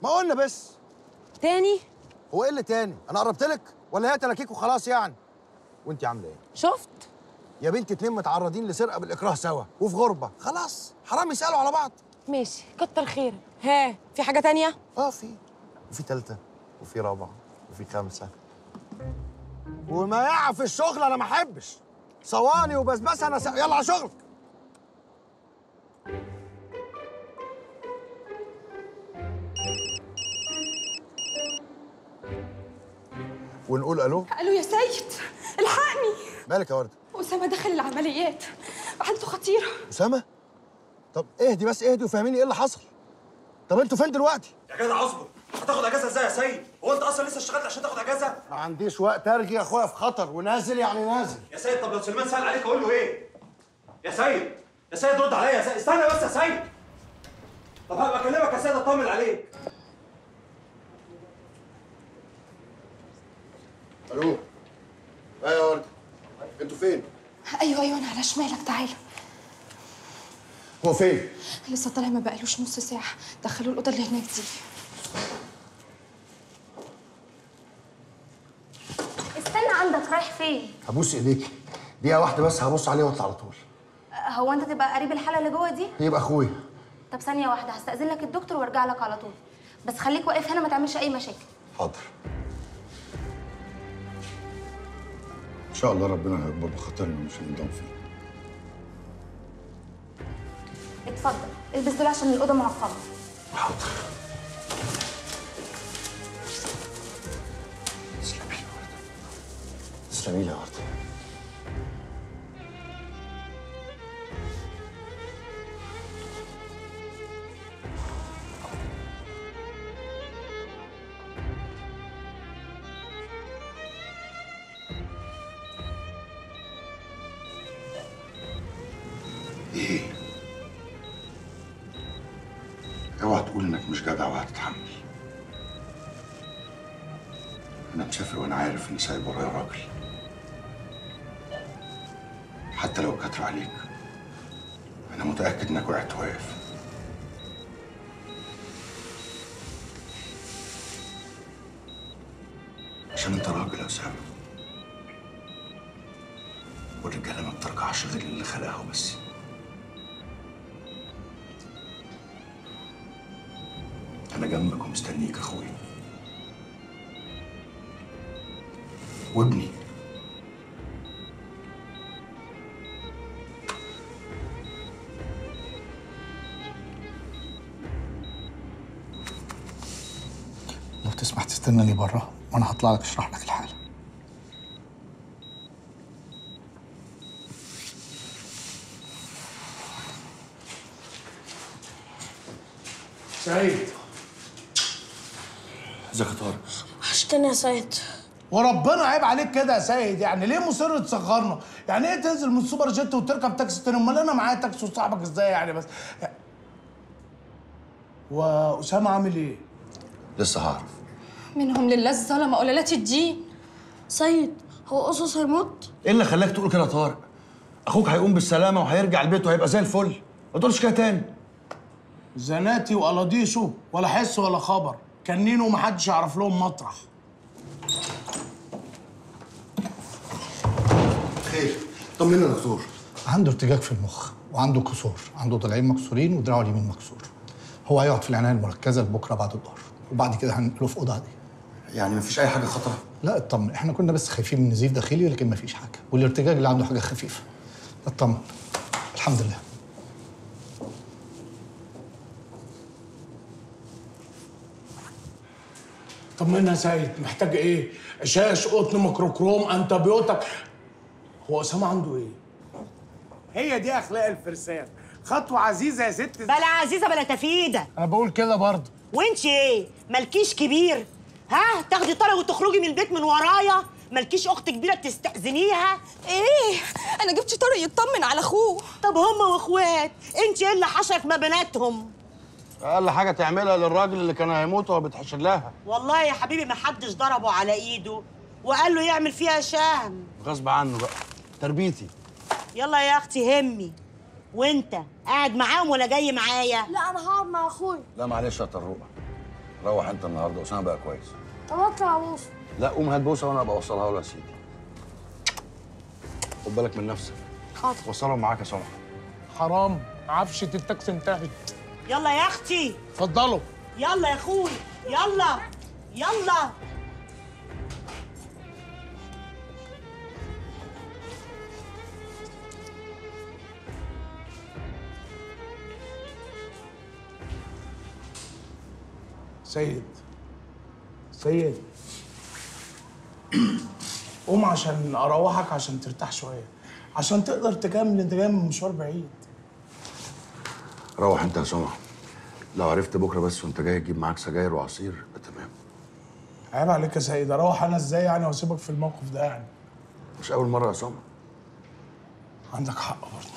ما قلنا بس تاني هو ايه اللي تاني انا قربت لك ولا هي تلاكيك وخلاص يعني وانت عامله ايه شفت يا بنتي اتنين متعرضين لسرقه بالاكراه سوا وفي غربه خلاص حرام يسالوا على بعض ماشي كتر خيرك ها في حاجه تانية اه في وفي تالتة وفي رابعة وفي خمسة وما يقع في الشغل انا ما احبش صواني وبسبسه انا س... يلا على شغلك ونقول الو قالوا يا سيد الحقني مالك يا ورده أسامة دخل العمليات حالته خطيرة اسامه طب اهدي بس اهدي وفهميني ايه اللي حصل طب انتوا فين دلوقتي يا جدع اصبر هتاخد اجازه ازاي يا سيد هو انت اصلا لسه اشتغلت عشان تاخد اجازه ما عنديش وقت ارجع يا اخويا في خطر ونازل يعني نازل يا سيد طب لو سليمان سال عليك اقول له ايه يا سيد يا سيد رد عليا يا سيد استنى بس يا سيد طب هبقى اكلمك يا سيد اطمن عليك الو ايه يا ورده انتوا فين أيوه أيوه أنا على شمالك تعالى هو فين لسه طالع ما بقالوش نص ساعة دخلوه الأوضة اللي هناك دي استنى عندك رايح فين؟ هبوس ايديكي دقيقه واحده بس هبص عليه واطلع على طول هو انت تبقى قريب الحاله اللي جوه دي؟ يبقى اخويا طب ثانيه واحده هستأذن لك الدكتور وارجع لك على طول بس خليك واقف هنا ما تعملش اي مشاكل حاضر ان شاء الله ربنا هيكبر بخاطرنا مش هنضم فيه اتفضل البس دول عشان الاوضه معقمه حاضر تسلمي لي يا ورده تسلمي لي يا ورده ايه اوعى تقول انك مش جدع وهتتحمل انا مسافر وانا عارف اني سايب ورايا راجل حتى لو كتر عليك انا متاكد انك وقعت واقف عشان انت راجل يا اسامه والرجاله ما بترجعش غير اللي خلقها وبس أنا جنبك ومستنيك أخويا وابني لو تسمح تستنى لي بره وانا هطلع لك اشرح لك الحاله سعيد ازيك يا طارق وحشتني يا سيد وربنا عيب عليك كده يا سيد يعني ليه مصر تصغرنا يعني ايه تنزل من السوبر جيت وتركب تاكسي تاني امال انا معايا تاكسي وصاحبك ازاي يعني بس واسامه عامل ايه لسه هعرف منهم لله الظلمة قلالات الدين سيد هو قصص هيموت ايه اللي خلاك تقول كده يا طارق اخوك هيقوم بالسلامه وهيرجع البيت وهيبقى زي الفل ما تقولش كده تاني زناتي وقلاضيشه ولا حس ولا خبر كنين ومحدش يعرف لهم مطرح خير طمنا يا دكتور عنده ارتجاج في المخ وعنده كسور عنده ضلعين مكسورين ودراعه اليمين مكسور هو هيقعد في العنايه المركزه لبكره بعد الظهر وبعد كده هننقله في اوضه عاديه يعني مفيش اي حاجه خطره لا اطمن احنا كنا بس خايفين من نزيف داخلي لكن مفيش حاجه والارتجاج اللي عنده حاجه خفيفه اطمن الحمد لله طمنا يا سيد محتاج ايه؟ شاش قطن ميكروكروم انتبيوتك هو اسامه عنده ايه؟ هي دي اخلاق الفرسان خطوه عزيزه يا ست بلا عزيزه بلا تفيده انا بقول كده برضه وانت ايه مالكيش كبير ها تاخدي طارق وتخرجي من البيت من ورايا مالكيش اخت كبيره تستاذنيها إيه أنا جبت طارق يطمن على أخوه طب هما واخوات انت ايه اللي حشرك ما بيناتهم اقل حاجه تعملها للراجل اللي كان هيموت وهو بتحشر لها والله يا حبيبي ما حدش ضربه على ايده وقال له يعمل فيها شهم غصب عنه بقى تربيتي يلا يا اختي همي وانت قاعد معاهم ولا جاي معايا لا انا هقعد مع اخويا لا معلش يا طروقه روح انت النهارده اسامه بقى كويس طب اطلع ابوس لا قوم هات بوسه وانا ابقى اوصلها له يا سيدي خد بالك من نفسك حاضر وصلهم معاك يا سمع حرام عفشه التاكسي انتهت يلا يا اختي اتفضلوا يلا يا اخوي يلا يلا سيد سيد قوم عشان اروحك عشان ترتاح شويه عشان تقدر تكمل انت جاي من مشوار بعيد روح انت يا سمع لو عرفت بكره بس وانت جاي تجيب معاك سجاير وعصير يبقى تمام عيب عليك يا سيد اروح انا ازاي يعني واسيبك في الموقف ده يعني مش اول مره يا سمع عندك حق برضه